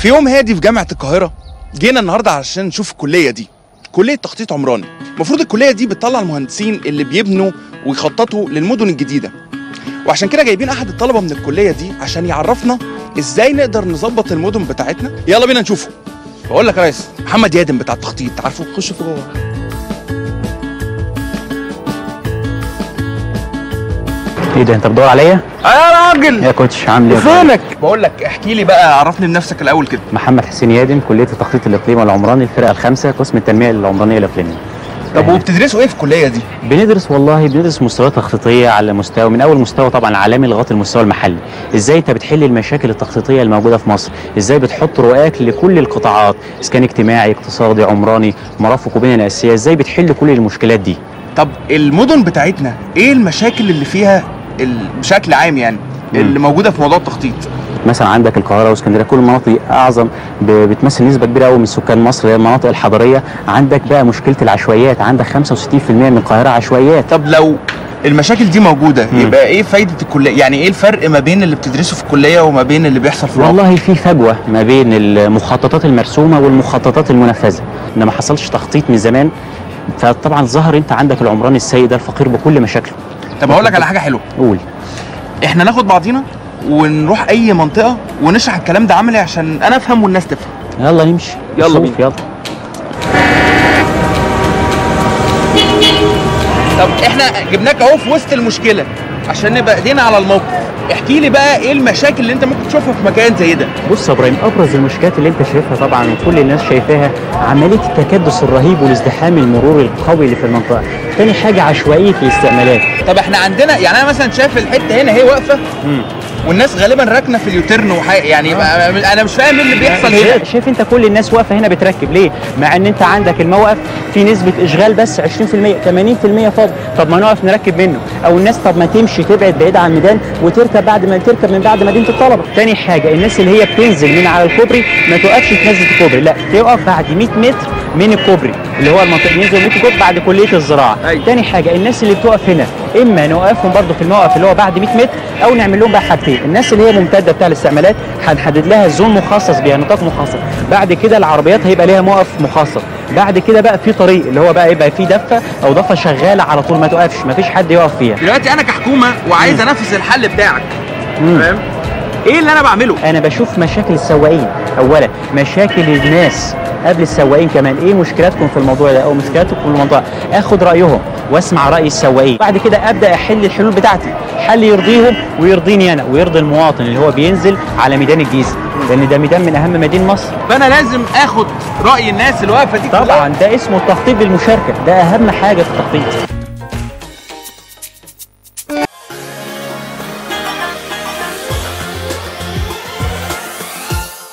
في يوم هادي في جامعه القاهره جينا النهارده علشان نشوف الكليه دي كليه تخطيط عمراني المفروض الكليه دي بتطلع المهندسين اللي بيبنوا ويخططوا للمدن الجديده وعشان كده جايبين احد الطلبه من الكليه دي عشان يعرفنا ازاي نقدر نظبط المدن بتاعتنا يلا بينا نشوفه بقول لك يا ريس محمد يادم بتاع التخطيط عارفه خش في جوه ايه ده انت بتدور عليا؟ يا راجل يا كوتش عامل ايه؟ فينك بقول لك احكي لي بقى عرفني بنفسك الاول كده محمد حسين يادم كليه التخطيط الاقليمي والعمراني الفرقه الخامسه قسم التنميه العمرانيه الاقليميه طب وبتدرسوا ايه في الكليه دي بندرس والله بندرس مستويات تخطيطيه على مستوى من اول مستوى طبعا العالمي لغايه المستوى المحلي ازاي انت بتحل المشاكل التخطيطيه الموجوده في مصر ازاي بتحط رؤاك لكل القطاعات اسكان اجتماعي اقتصادي عمراني مرافق وبنى اساسيه ازاي بتحل كل المشكلات دي طب المدن بتاعتنا ايه المشاكل اللي فيها ال- بشكل عام يعني اللي موجوده في موضوع التخطيط مثلا عندك القاهره واسكندريه كل المناطق دي اعظم ب- بتمثل نسبه كبيره قوي من سكان مصر اللي هي المناطق الحضريه عندك بقى مشكله العشوائيات عندك 65% من القاهره عشوائيات طب لو المشاكل دي موجوده مم. يبقى ايه فايده الكليه يعني ايه الفرق ما بين اللي بتدرسه في الكليه وما بين اللي بيحصل في الواقع والله في فجوه ما بين المخططات المرسومه والمخططات المنفذه ان ما حصلش تخطيط من زمان فطبعا ظهر انت عندك العمراني السيء ده الفقير بكل مشاكله طب هقول لك على حاجه حلوه قول احنا ناخد بعضينا ونروح اي منطقه ونشرح الكلام ده عملي عشان انا افهم والناس تفهم يلا نمشي يلا نشوف، بينا. يلا طب احنا جبناك اهو في وسط المشكله عشان نبقى ايدينا على الموقف احكي لي بقى ايه المشاكل اللي انت ممكن تشوفها في مكان زي ده بص يا ابراهيم ابرز المشكلات اللي انت شايفها طبعا وكل الناس شايفاها عمليه التكدس الرهيب والازدحام المروري القوي اللي في المنطقه تاني حاجه عشوائيه الاستعمالات طب احنا عندنا يعني انا مثلا شايف الحته هنا هي واقفه والناس غالبا راكنه في اليوترن وحي... يعني بقى انا مش فاهم ايه اللي بيحصل هنا شايف- شايف انت كل الناس واقفه هنا بتركب ليه مع ان انت عندك الموقف في نسبه اشغال بس 20% 80% فاضي طب ما نقف نركب منه او الناس طب ما تمشي تبعد بعيد عن الميدان وتركب بعد ما تركب من بعد مدينه الطلبه تاني حاجه الناس اللي هي بتنزل من على الكوبري ما توقفش تنزل الكوبري لا تقف بعد 100 متر من الكوبري اللي هو المنطقه ينزل 100 كوبري بعد كليه الزراعه أيوة. تاني حاجه الناس اللي بتقف هنا اما نوقفهم برضو في الموقف اللي هو بعد 100 متر او نعمل لهم بقى حاجتين الناس اللي هي ممتده بتاع الاستعمالات هنحدد لها زون مخصص بيها نطاق مخصص بعد كده العربيات هيبقى ليها موقف مخصص بعد كده بقى في طريق اللي هو بقى يبقى فيه دفه او ضفه شغاله على طول ما توقفش ما فيش حد يقف فيها دلوقتي انا كحكومه وعايز انفذ الحل بتاعك مم. فاهم ايه اللي انا بعمله انا بشوف مشاكل السواقين اولا مشاكل الناس قبل السواقين كمان ايه مشكلاتكم في الموضوع ده او مشكلاتكم في الموضوع اخد رايهم واسمع راي السواقين بعد كده ابدا احل الحلول بتاعتي حل يرضيهم ويرضيني انا ويرضي المواطن اللي هو بينزل على ميدان الجيزه لان ده ميدان من اهم مدين مصر فانا لازم اخد راي الناس اللي واقفه دي كلها. طبعا ده اسمه التخطيط بالمشاركه ده اهم حاجه في التخطيط